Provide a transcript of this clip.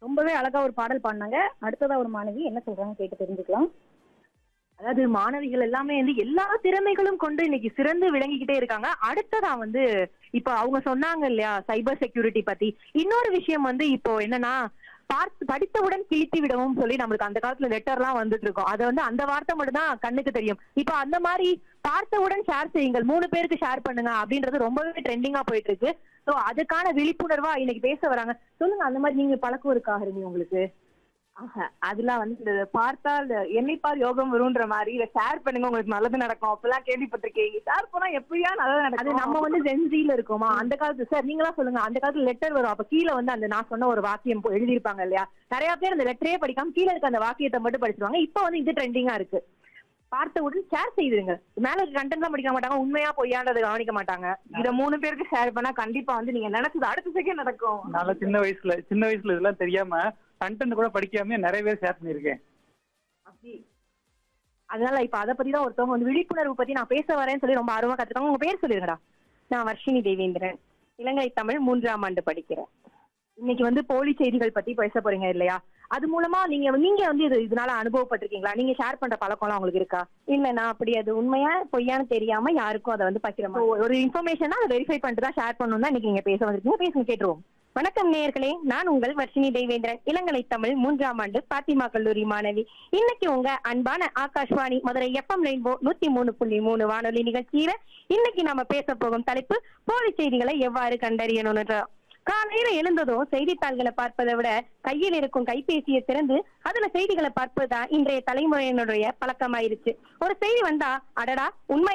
ரொம்பவே அழகா ஒரு பாடல் பாடினாங்க அடுத்ததா ஒரு மாணவி என்ன சொல்றாங்க கேட்டு தெரிஞ்சுக்கலாம் அதாவது மாணவிகள் எல்லாமே வந்து எல்லா திறமைகளும் கொண்டு இன்னைக்கு சிறந்து விளங்கிக்கிட்டே இருக்காங்க அடுத்ததா வந்து இப்போ அவங்க சொன்னாங்க இல்லையா சைபர் செக்யூரிட்டி பத்தி இன்னொரு விஷயம் வந்து இப்போ என்னன்னா பார்த்து படித்தவுடன் கிழித்து விடவும் சொல்லி நம்மளுக்கு அந்த காலத்துல லெட்டர்லாம் வந்துட்டு இருக்கும் அது வந்து அந்த வார்த்தை மட்டும் தான் கண்ணுக்கு தெரியும் இப்போ அந்த மாதிரி பார்த்தவுடன் ஷேர் செய்யுங்கள் மூணு பேருக்கு ஷேர் பண்ணுங்க அப்படின்றது ரொம்பவே ட்ரெண்டிங்கா போயிட்டு இருக்கு சோ அதுக்கான விழிப்புணர்வா இன்னைக்கு பேச வராங்க சொல்லுங்க அந்த மாதிரி நீங்க பழக்கம் இருக்கா ஹரிணி உங்களுக்கு ஆஹா, அதெல்லாம் வந்து இந்த பார்த்தால் என்னைப்பார் யோகம் வரும்ன்ற மாதிரி இதை ஷேர் பண்ணுங்க உங்களுக்கு நல்லது நடக்கும் அப்பெல்லாம் கேள்விப்பட்டிருக்கீங்க ஷேர் பண்ணா எப்படியா நல்லது அது நடக்கும் நம்ம வந்து ஜென்சில இருக்கோமா அந்த காலத்து சார் நீங்களா சொல்லுங்க அந்த காலத்துல லெட்டர் வரும் அப்ப கீழே வந்து அந்த நான் சொன்ன ஒரு வாக்கியம் போ- எழுதியிருப்பாங்க இல்லையா நிறைய பேர் அந்த லெட்டரே படிக்காம கீழே இருக்க அந்த வாக்கியத்தை மட்டும் படிச்சிருவாங்க இப்ப வந்து இது ட்ரெண்டிங்கா இருக்கு பார்த்த உடனே ஷேர் செய்திருங்க மேல இருக்க கண்டென்ட் தான் படிக்க மாட்டாங்க உண்மையா பொய்யான்றதை கவனிக்க மாட்டாங்க இத மூணு பேருக்கு ஷேர் பண்ணா கண்டிப்பா வந்து நீங்க நினைச்சது அடுத்த செகண்ட் நடக்கும் நான் சின்ன வயசுல சின்ன வயசுல இதெல்லாம் தெரியாம கண்டென்ட் கூட படிக்காம நிறைய பேர் ஷேர் பண்ணியிருக்கேன் அதனால இப்ப அதை பத்தி தான் ஒருத்தவங்க வந்து விழிப்புணர்வு பத்தி நான் பேச வரேன்னு சொல்லி ரொம்ப ஆர்வமா கத்துக்காங்க உங்க பேர் சொல்லிருங்கடா நான் வர்ஷினி தேவேந்திரன் இலங்கை தமிழ் மூன்றாம் ஆண்டு படிக்கிறேன் இன்னைக்கு வந்து போலி செய்திகள் பத்தி பேச போறீங்க இல்லையா அது மூலமா நீங்க நீங்க வந்து இது இதனால அனுபவப்பட்டிருக்கீங்களா நீங்க ஷேர் பண்ற பழக்கம்லாம் உங்களுக்கு இருக்கா இல்ல நான் அப்படி அது உண்மையா பொய்யான்னு தெரியாம யாருக்கும் அதை வந்து பகிர So, மாட்டேன் ஒரு இன்ஃபர்மேஷன் அதை வெரிஃபை பண்ணிட்டு தான் ஷேர் பண்ணணும் தான் இன்னைக்கு நீங்க பேச வந்திருக்கீங்க பேசுங்க கேட்டுருவோம் வணக்கம் நேயர்களே நான் உங்கள் வர்ஷினி தேவேந்திரன் இளங்கலை தமிழ் மூன்றாம் ஆண்டு பாத்திமா கல்லூரி மாணவி இன்னைக்கு உங்க அன்பான ஆகாஷ்வாணி மதுரை எஃப்எம் ரெயின்போ நூத்தி மூணு புள்ளி மூணு வானொலி நிகழ்ச்சியில இன்னைக்கு நம்ம பேச போகும் தலைப்பு போலி செய்திகளை எவ்வாறு கண்டறியணும்ன்ற காலையில எழுந்ததும் செய்தித்தாள்களை பார்ப்பதை விட கையில் இருக்கும் கைபேசியை திறந்து அதுல செய்திகளை பார்ப்பதுதான் இன்றைய தலைமுறையினுடைய பழக்கமாயிருச்சு ஒரு செய்தி வந்தா அடடா உண்மை